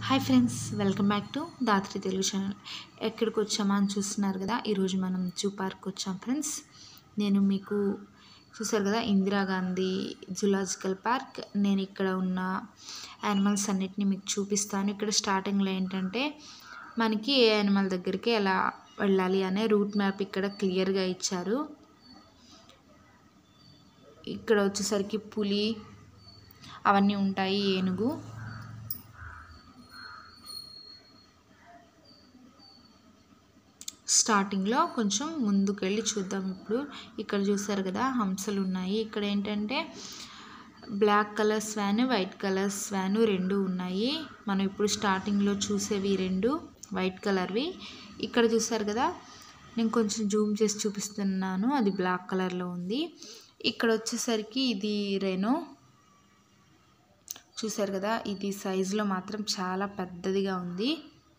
hi friends welcome back to Dhatri Telugu channel ఎక్కడికి వచ్చామా అని చూస్తున్నారు కదా ఈరోజు మనం జూ పార్క్ వచ్చాం ఫ్రెండ్స్ నేను మీకు చూసారు కదా ఇందిరాగాంధీ జులాజికల్ పార్క్ నేను ఇక్కడ ఉన్న యానిమల్స్ అన్నిటిని మీకు చూపిస్తాను ఇక్కడ స్టార్టింగ్లో ఏంటంటే మనకి ఏ యానిమల్ దగ్గరికి ఎలా వెళ్ళాలి అనే రూట్ మ్యాప్ ఇక్కడ క్లియర్గా ఇచ్చారు ఇక్కడ వచ్చేసరికి పులి అవన్నీ ఉంటాయి ఏనుగు స్టార్టింగ్లో కొంచెం ముందుకు వెళ్ళి చూద్దాం ఇప్పుడు ఇక్కడ చూసారు కదా హంసలు ఉన్నాయి ఇక్కడ ఏంటంటే black colour swan white colour swan రెండు ఉన్నాయి మనం ఇప్పుడు స్టార్టింగ్లో చూసేవి రెండు వైట్ కలర్వి ఇక్కడ చూసారు కదా నేను కొంచెం జూమ్ చేసి చూపిస్తున్నాను అది బ్లాక్ కలర్లో ఉంది ఇక్కడ వచ్చేసరికి ఇది రెనో చూసారు కదా ఇది సైజులో మాత్రం చాలా పెద్దదిగా ఉంది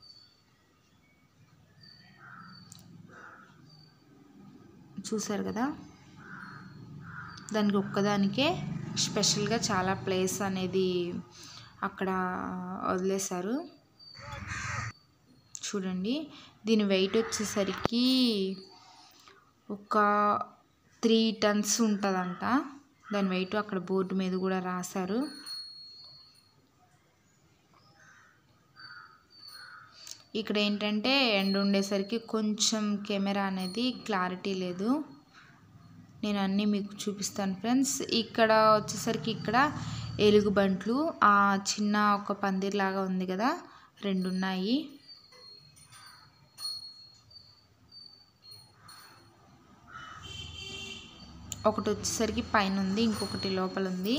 చూసారు కదా దానికి ఒక్కదానికే స్పెషల్గా చాలా ప్లేస్ అనేది అక్కడ వదిలేశారు చూడండి దీని వెయిట్ వచ్చేసరికి ఒక త్రీ టన్స్ ఉంటుందంట దాని వెయిట్ అక్కడ బోర్డు మీద కూడా రాశారు ఇక్కడ ఏంటంటే ఎండ ఉండేసరికి కొంచెం కెమెరా అనేది క్లారిటీ లేదు నేను అన్నీ మీకు చూపిస్తాను ఫ్రెండ్స్ ఇక్కడ వచ్చేసరికి ఇక్కడ ఎలుగుబంట్లు ఆ చిన్న ఒక పందిర్లాగా ఉంది కదా రెండు ఉన్నాయి ఒకటి వచ్చేసరికి పైన ఉంది ఇంకొకటి లోపల ఉంది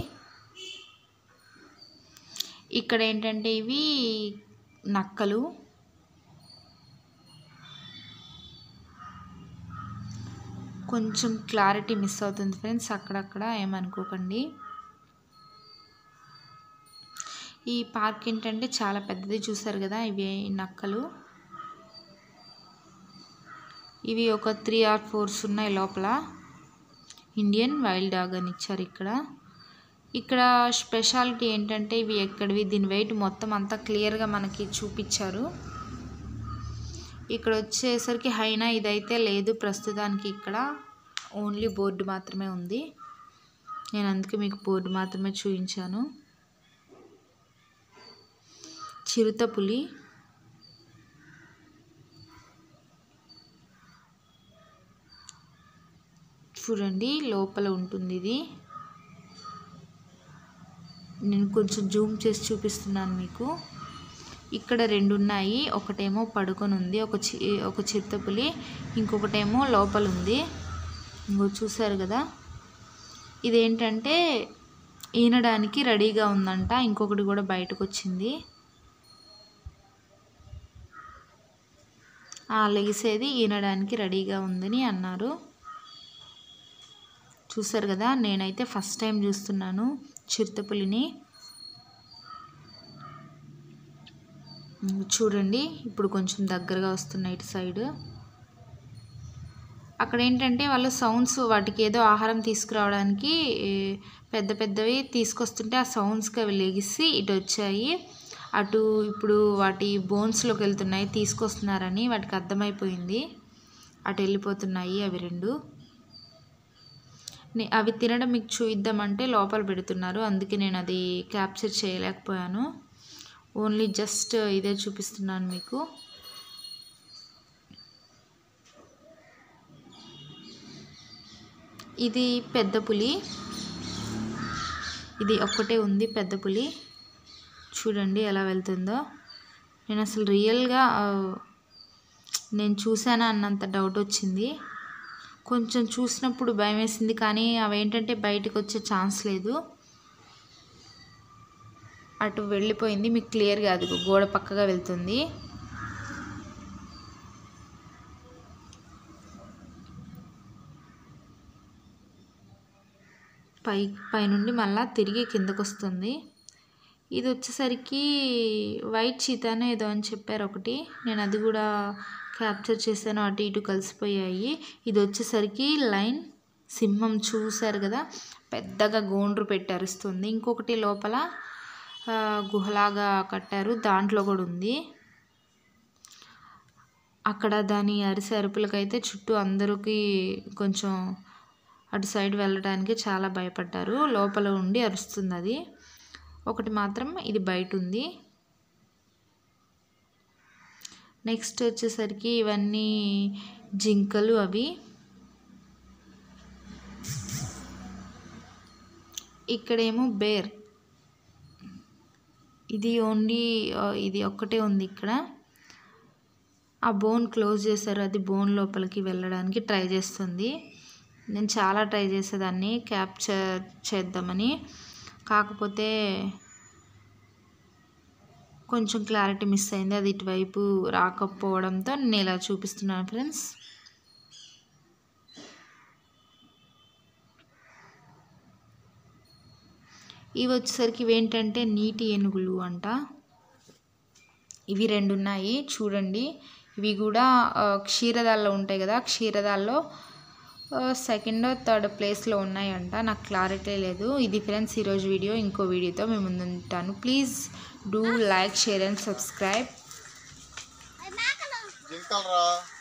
ఇక్కడ ఏంటంటే ఇవి నక్కలు కొంచెం క్లారిటీ మిస్ అవుతుంది ఫ్రెండ్స్ అక్కడక్కడ ఏమనుకోకండి ఈ పార్క్ ఏంటంటే చాలా పెద్దది చూసారు కదా ఇవి నక్కలు ఇవి ఒక త్రీ ఆర్ ఫోర్స్ ఉన్నాయి లోపల ఇండియన్ వైల్డ్ డాగ్ అని ఇచ్చారు ఇక్కడ ఇక్కడ స్పెషాలిటీ ఏంటంటే ఇవి ఎక్కడివి దీని వెయిట్ మొత్తం అంతా క్లియర్గా మనకి చూపించారు ఇక్కడ వచ్చేసరికి హైనా ఇదైతే లేదు ప్రస్తుతానికి ఇక్కడ ఓన్లీ బోర్డు మాత్రమే ఉంది నేను అందుకే మీకు బోర్డు మాత్రమే చూపించాను చిరుత పులి చూడండి లోపల ఉంటుంది ఇది నేను కొంచెం జూమ్ చేసి చూపిస్తున్నాను మీకు ఇక్కడ రెండు ఉన్నాయి ఒకటేమో పడుకొని ఉంది ఒక చి ఒక చిరుతపులి ఇంకొకటేమో లోపల ఉంది ఇంకో చూసారు కదా ఇదేంటంటే ఈనడానికి రెడీగా ఉందంట ఇంకొకటి కూడా బయటకు వచ్చింది ఆ లెగిసేది ఈనడానికి రెడీగా ఉందని అన్నారు చూసారు కదా నేనైతే ఫస్ట్ టైం చూస్తున్నాను చిరుతపులిని చూడండి ఇప్పుడు కొంచెం దగ్గరగా వస్తున్నాయి ఇటు సైడ్ అక్కడ ఏంటంటే వాళ్ళు సౌండ్స్ వాటికి ఏదో ఆహారం తీసుకురావడానికి పెద్ద పెద్దవి తీసుకొస్తుంటే ఆ సౌండ్స్కి అవి లెగిసి ఇటు వచ్చాయి అటు ఇప్పుడు వాటి బోన్స్లోకి వెళ్తున్నాయి తీసుకొస్తున్నారని వాటికి అర్థమైపోయింది అటు వెళ్ళిపోతున్నాయి అవి రెండు అవి తినడం మీకు చూద్దామంటే లోపల పెడుతున్నారు అందుకే నేను అది క్యాప్చర్ చేయలేకపోయాను ఓన్లీ జస్ట్ ఇదే చూపిస్తున్నాను మీకు ఇది పెద్ద పులి ఇది ఒక్కటే ఉంది పెద్ద పులి చూడండి ఎలా వెళ్తుందో నేను అసలు రియల్గా నేను చూసానా అన్నంత డౌట్ వచ్చింది కొంచెం చూసినప్పుడు భయం వేసింది కానీ అవి ఏంటంటే బయటకు వచ్చే ఛాన్స్ లేదు అటు వెళ్ళిపోయింది మీకు క్లియర్గా అది గోడ పక్కగా వెళ్తుంది పై పైనుండి మళ్ళా తిరిగి కిందకు వస్తుంది ఇది వచ్చేసరికి వైట్ చీతానే ఏదో అని చెప్పారు ఒకటి నేను అది కూడా క్యాప్చర్ చేశాను అటు ఇటు కలిసిపోయాయి ఇది వచ్చేసరికి లైన్ సింహం చూశారు కదా పెద్దగా గోండ్రు పెట్టి అరుస్తుంది ఇంకొకటి లోపల ఆ, గుహలాగా కట్టారు దాంట్లో కూడా ఉంది అక్కడ దాని అరిసే అరుపులకైతే చుట్టూ అందరికీ కొంచెం అటు సైడ్ వెళ్ళడానికి చాలా భయపడ్డారు లోపల ఉండి అరుస్తుంది అది ఒకటి మాత్రం ఇది బయట ఉంది నెక్స్ట్ వచ్చేసరికి ఇవన్నీ జింకలు అవి ఇక్కడేమో బేర్ ఇది ఓన్లీ ఆ, ఇది ఒక్కటే ఉంది ఇక్కడ ఆ బోన్ క్లోజ్ చేశారు అది బోన్ లోపలికి వెళ్ళడానికి ట్రై చేస్తుంది నేను చాలా ట్రై చేసేదాన్ని క్యాప్చర్ చేద్దామని కాకపోతే కొంచెం క్లారిటీ మిస్ అయింది అది ఇటువైపు రాకపోవడంతో నేను ఇలా చూపిస్తున్నాను ఫ్రెండ్స్ ఇవి వచ్చేసరికి ఇవి ఏంటంటే నీటి ఏనుగులు అంట ఇవి రెండు ఉన్నాయి చూడండి ఇవి కూడా ఆ, క్షీరదాల్లో ఉంటాయి కదా క్షీరదాల్లో సెకండ్ థర్డ్ ప్లేస్లో ఉన్నాయంట నాకు క్లారిటీ లేదు ఇది ఫ్రెండ్స్ ఈరోజు వీడియో ఇంకో వీడియోతో మేము ముందు ఉంటాను please do like share and subscribe జింకలరా